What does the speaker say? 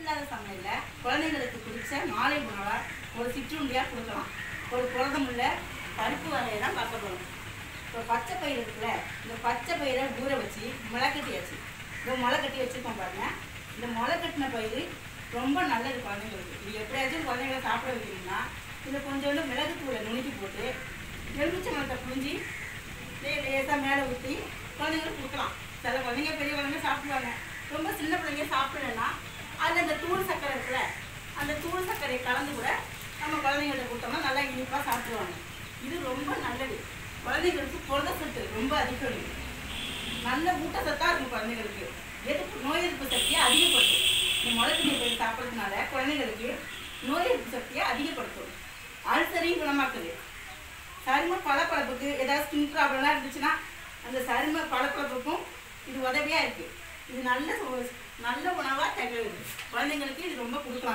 இல்லாத சமையலில் குழந்தைங்களுக்கு பிடிச்ச மாலை உணவாக ஒரு சிற்றுண்டியாக கொடுக்கலாம் ஒரு புரதமுள்ள பருப்பு வகையை தான் பார்க்க போகிறோம் இப்போ பச்சை பயிர் இருக்குல்ல இந்த பச்சை பயிரை ஊற வச்சு முளை கட்டியாச்சு இப்போ முளை கட்டி வச்சுருக்கோம் பாருங்க இந்த முளை கட்டின பயிர் ரொம்ப நல்லது குழந்தைங்களுக்கு இது எப்படியாச்சும் குழந்தைங்களை சாப்பிட வைக்கிறீங்கன்னா இதில் கொஞ்சோண்டு மிளகுத்தூளை நுணுக்கி போட்டு எலுமிச்சம்பழத்தை புழிஞ்சி லே- லேசாக மேலே ஊற்றி குழந்தைங்களுக்கு கொடுக்கலாம் சில குழந்தைங்க பெரிய குழந்தைங்க சாப்பிடுவாங்க ரொம்ப சின்ன பிள்ளைங்க சாப்பிடலன்னா அதில் அந்த தூள் சர்க்கரை இருக்குல்ல அந்த தூள் சர்க்கரையை கலந்து கூட நம்ம குழந்தைங்கள்ட்ட கொடுத்தோம்னா நல்லா இனிப்பாக சாப்பிடுவாங்க இது ரொம்ப நல்லது குழந்தைங்களுக்கு புரத சத்து ரொம்ப அதிகம் இருக்கு. நல்ல ஊட்டச்சத்தாக இருக்கும் குழந்தைங்களுக்கு எதிர்ப்பு நோய் எதிர்ப்பு சக்தியை அதிகப்படுத்தும் இந்த முளைக்கீரை பயிர் சாப்பிட்றதுனால குழந்தைங்களுக்கு நோய் எதிர்ப்பு சக்தியை அதிகப்படுத்தும் அல்சரையும் குணமாக்குது சரும பளபளப்புக்கு ஏதாவது ஸ்கின் ப்ராப்ளம்லாம் இருந்துச்சுன்னா அந்த சரும பளபளப்புக்கும் இது உதவியாக இருக்குது இது நல்ல சு- நல்ல உணவாக திகழுது குழந்தைங்களுக்கு இது ரொம்ப கொடுக்கலாம்